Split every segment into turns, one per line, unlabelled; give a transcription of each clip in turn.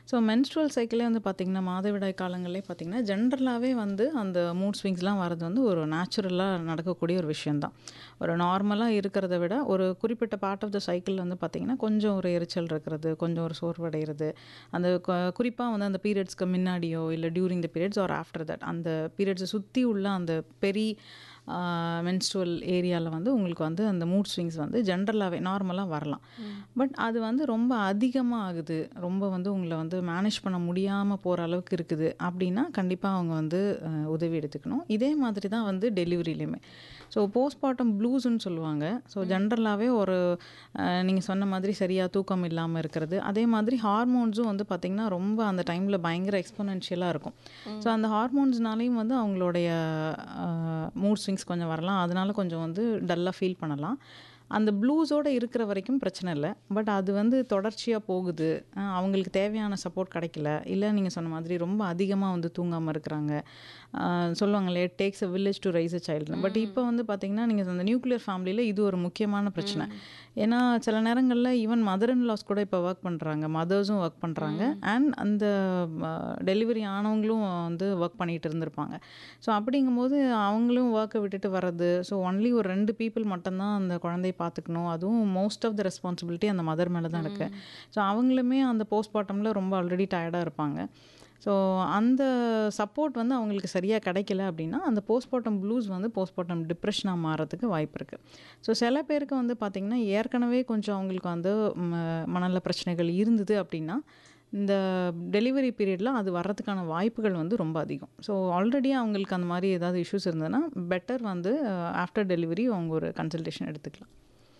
so menstrual சைக்கிளே வந்து பார்த்திங்கன்னா மாதவிடாய் காலங்களே பார்த்திங்கன்னா ஜென்ரலாகவே வந்து அந்த மூட் ஸ்விங்ஸ்லாம் வரது வந்து ஒரு நேச்சுரலாக நடக்கக்கூடிய ஒரு விஷயந்தான் ஒரு நார்மலாக இருக்கிறத விட ஒரு குறிப்பிட்ட பார்ட் ஆஃப் த சைக்கிள் வந்து பார்த்திங்கன்னா கொஞ்சம் ஒரு எரிச்சல் இருக்கிறது கொஞ்சம் ஒரு சோர்வடைகிறது அந்த குறிப்பாக வந்து அந்த பீரியட்ஸ்க்கு முன்னாடியோ இல்லை during the periods or after that அந்த பீரியட்ஸை சுற்றி உள்ள அந்த பெரிய மென்ஸ்ட்ரல் ஏரியாவில் வந்து உங்களுக்கு வந்து அந்த மூட் ஸ்விங்ஸ் வந்து ஜென்ரலாகவே நார்மலாக வரலாம் பட் அது வந்து ரொம்ப அதிகமாக ஆகுது ரொம்ப வந்து உங்களை வந்து மேனேஜ் பண்ண முடியாமல் போகிற அளவுக்கு இருக்குது அப்படின்னா கண்டிப்பாக அவங்க வந்து அஹ், உதவி எடுத்துக்கணும் இதே மாதிரி தான் வந்து டெலிவரிலையுமே ஸோ போஸ்ட்மார்ட்டம் ப்ளூஸ்ன்னு சொல்லுவாங்க ஸோ ஜென்ரலாகவே ஒரு நீங்கள் சொன்ன மாதிரி சரியாக தூக்கம் இல்லாமல் இருக்கிறது அதே மாதிரி ஹார்மோன்ஸும் வந்து பார்த்திங்கன்னா ரொம்ப அந்த டைமில் பயங்கர எக்ஸ்போனென்ஷியலாக இருக்கும் ஸோ அந்த ஹார்மோன்ஸ்னாலையும் வந்து அவங்களுடைய மூட் ஸ்விங்ஸ் கொஞ்சம் வரலாம் அதனால கொஞ்சம் வந்து டல்லாக ஃபீல் பண்ணலாம் அந்த ப்ளூஸோடு இருக்கிற வரைக்கும் பிரச்சனை இல்லை பட் அது வந்து தொடர்ச்சியாக போகுது அஹ் அவங்களுக்கு தேவையான சப்போர்ட் கிடைக்கல இல்லை நீங்கள் சொன்ன மாதிரி ரொம்ப அதிகமாக வந்து தூங்காமல் இருக்கிறாங்க அஹ் சொல்லுவாங்களே takes a village to raise a child but இப்போ வந்து பார்த்தீங்கன்னா நீங்கள் அந்த நியூக்ளியர் ஃபேமிலியில் இது ஒரு முக்கியமான பிரச்சனை ஏன்னா சில நேரங்களில் ஈவன் மதர் இன் லாஸ் கூட இப்போ ஒர்க் பண்ணுறாங்க மதர்ஸும் ஒர்க் பண்ணுறாங்க அண்ட் அந்த டெலிவரி ஆனவங்களும் வந்து ஒர்க் பண்ணிகிட்டு இருந்திருப்பாங்க ஸோ அப்படிங்கும்போது அவங்களும் ஒர்க்கை விட்டுட்டு வர்றது ஸோ ஒன்லி ஒரு ரெண்டு பீப்புள் மட்டும்தான் அந்த குழந்தைய பார்த்துக்கணும் அதுவும் மோஸ்ட் ஆஃப் த ரெஸ்பான்சிபிலிட்டி அந்த மதர் மேலே தான் இருக்குது ஸோ அவங்களுமே அந்த போஸ்ட்மார்ட்டமில் ரொம்ப ஆல்ரெடி டயர்டாக இருப்பாங்க ஸோ அந்த சப்போர்ட் வந்து அவங்களுக்கு சரியாக கிடைக்கல அப்படின்னா அந்த போஸ்ட்மார்ட்டம் ப்ளூஸ் வந்து போஸ்ட்மார்ட்டம் டிப்ரெஷனாக மாறதுக்கு வாய்ப்பு இருக்குது ஸோ சில பேருக்கு வந்து பார்த்திங்கன்னா ஏற்கனவே கொஞ்சம் அவங்களுக்கு வந்து ம- மனநல பிரச்சனைகள் இருந்தது அப்படின்னா இந்த டெலிவரி பீரியடில் அது வர்றதுக்கான வாய்ப்புகள் வந்து ரொம்ப அதிகம் ஸோ ஆல்ரெடி அவங்களுக்கு அந்த மாதிரி ஏதாவது இஷ்யூஸ் இருந்ததுன்னா பெட்டர் வந்து ஆஃப்டர் டெலிவரி அவங்க ஒரு கன்சல்டேஷன் எடுத்துக்கலாம்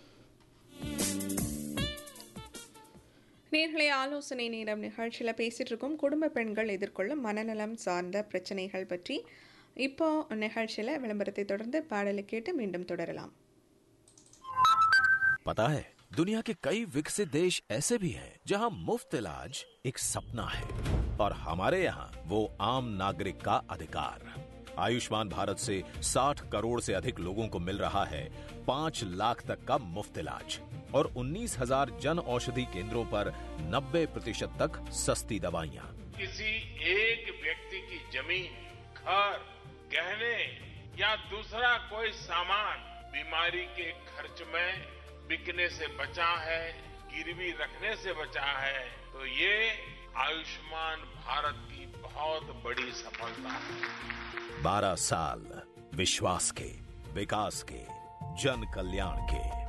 நேர்களை ஆலோசனை நேரம் நிகழ்ச்சியில் பேசிட்டு இருக்கோம் குடும்ப பெண்கள் எதிர்கொள்ளும் மனநலம் சார்ந்த பிரச்சனைகள் பற்றி இப்போ நிகழ்ச்சியில் விளம்பரத்தை தொடர்ந்து பாடலை கேட்டு மீண்டும் தொடரலாம்
पता है दुनिया के कई विकसित देश ऐसे भी हैं जहां मुफ्त इलाज एक सपना है और हमारे यहाँ वो आम नागरिक का अधिकार आयुष्मान भारत से 60 करोड़ से अधिक लोगों को मिल रहा है पाँच लाख तक का मुफ्त इलाज और 19,000 जन औषधि केंद्रों पर 90 प्रतिशत तक सस्ती दवाइयाँ
किसी एक व्यक्ति की जमीन घर गहने या दूसरा कोई सामान बीमारी के खर्च में बिकने से बचा है गिरवी रखने से बचा है तो ये आयुष्मान भारत की बहुत बड़ी सफलता है
12 साल विश्वास के विकास के जन कल्याण के